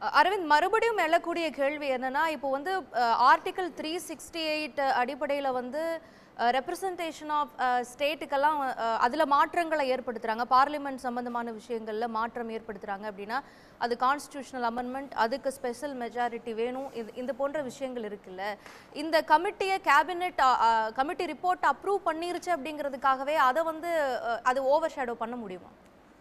அஹ் அரவிந்த் மறுபடியும் எழக்கூடிய கேள்வி என்னன்னா இப்போ வந்து ஆர்டிகல் த்ரீ சிக்ஸ்டி எயிட் அடிப்படையில் வந்து ரெப்ரசன்டேஷன் ஆஃப் ஸ்டேட்டுக்கெல்லாம் அதில் மாற்றங்களை ஏற்படுத்துகிறாங்க பார்லிமெண்ட் சம்பந்தமான விஷயங்களில் மாற்றம் ஏற்படுத்துகிறாங்க அப்படின்னா அது கான்ஸ்டியூஷனல் அமெண்ட்மெண்ட் அதுக்கு ஸ்பெஷல் மெஜாரிட்டி வேணும் இது இந்த போன்ற விஷயங்கள் இருக்குல்ல இந்த கமிட்டியை கேபினெட் கமிட்டி ரிப்போர்ட் அப்ரூவ் பண்ணிருச்சு அப்படிங்கிறதுக்காகவே அதை வந்து அஹ், அது ஓவர் ஷேடோ பண்ண முடியுமா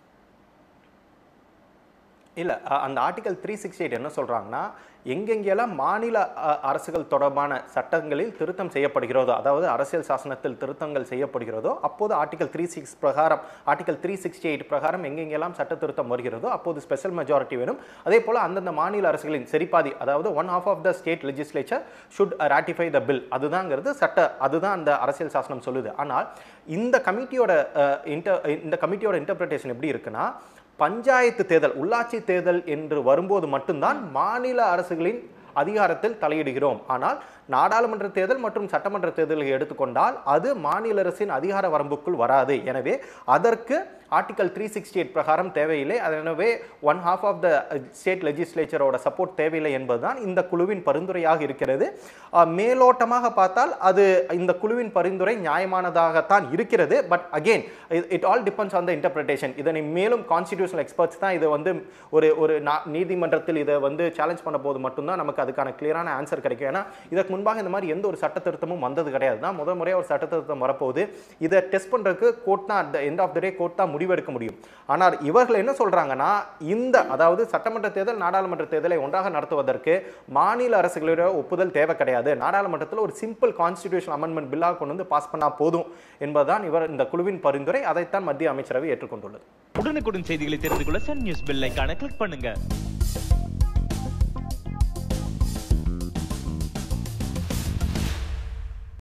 இல்லை அந்த ஆர்டிகல் த்ரீ சிக்ஸ்டி எயிட் என்ன சொல்கிறாங்கன்னா எங்கெங்கெல்லாம் மாநில அ, அரசுகள் தொடர்பான சட்டங்களில் திருத்தம் செய்யப்படுகிறதோ அதாவது அரசியல் சாசனத்தில் திருத்தங்கள் செய்யப்படுகிறதோ அப்போது ஆர்டிகல் த்ரீ சிக்ஸ் பிரகாரம் ஆர்டிகல் த்ரீ சிக்ஸ்டி எயிட் பிரகாரம் எங்கெங்கெல்லாம் சட்ட திருத்தம் வருகிறதோ அப்போது ஸ்பெஷல் மெஜாரிட்டி வேணும் அதே போல் அந்தந்த மாநில அரசுகளின் சரிபாதி அதாவது one half of the state legislature should ratify the bill அதுதாங்கிறது சட்ட அதுதான் அந்த அரசியல் சாசனம் சொல்லுது ஆனால் இந்த கமிட்டியோட இன்டர் இந்த கமிட்டியோட இன்டர்பிரிட்டேஷன் எப்படி இருக்குன்னா பஞ்சாயத்து தேர்தல் உள்ளாட்சி தேர்தல் என்று வரும்போது மட்டும்தான் மாநில அரசுகளின் அதிகாரத்தில் தலையிடுகிறோம் ஆனால் நாடாளுமன்ற தேர்தல் மற்றும் சட்டமன்ற தேர்தல்களை எடுத்துக்கொண்டால் அது மாநில அரசின் அதிகார வரம்புக்குள் வராது எனவே அதற்கு ஆர்டிகல் த்ரீ சிக்ஸ்டி எயிட் பிரகாரம் தேவையில்லை அது எனவே one half of the state லெஜிஸ்லேச்சரோட சப்போர்ட் தேவையில்லை என்பதுதான் இந்த குழுவின் பரிந்துரையாக இருக்கிறது அஹ், மேலோட்டமாக பார்த்தால் அது இந்த குழுவின் பரிந்துரை நியாயமானதாகத்தான் இருக்கிறது but again it all depends on the interpretation இதனை மேலும் கான்ஸ்டிடியூஷனல் எக்ஸ்பர்ட்ஸ் தான் இதை வந்து ஒரு ஒரு நா- நீதிமன்றத்தில் இதை வந்து சேலஞ்ச் பண்ண போது மட்டும்தான் நமக்கு அதுக்கான கிளியரான ஆன்சர் கிடைக்கும் ஏன்னா இதற்கு முன்பாக இந்த மாதிரி எந்த ஒரு சட்ட திருத்தமும் வந்தது கிடையாது தான் முதல் முறையாக ஒரு சட்ட திருத்தம் வரப்போகுது இதை டெஸ்ட் பண்ணுறதுக்கு கோர்ட் தான் at end of the day court தான் முடிவெடுக்க முடியும் ஆனால் இவர்கள் என்ன சொல்றாங்கன்னா இந்த அதாவது சட்டமன்ற தேர்தல் நாடாளுமன்ற தேர்தலை ஒன்றாக நடத்துவதற்கு மாநில அரசுகளோட ஒப்புதல் தேவை கிடையாது நாடாளுமன்றத்தில் ஒரு சிம்பிள் கான்ஸ்டிடியூஷன் அமெண்ட்மெண்ட் பில்லாக கொண்டு வந்து பாஸ் பண்ணா போதும் என்பதுதான் இவர் இந்த குழுவின் பரிந்துரை அதைத்தான் மத்திய அமைச்சரவை ஏற்றுக்கொண்டுள்ளது உடனுக்குடன் செய்திகளை தெரிந்து கொள்ள சன் நியூஸ் பெல் ஐகானை கிளிக் பண்ணுங்க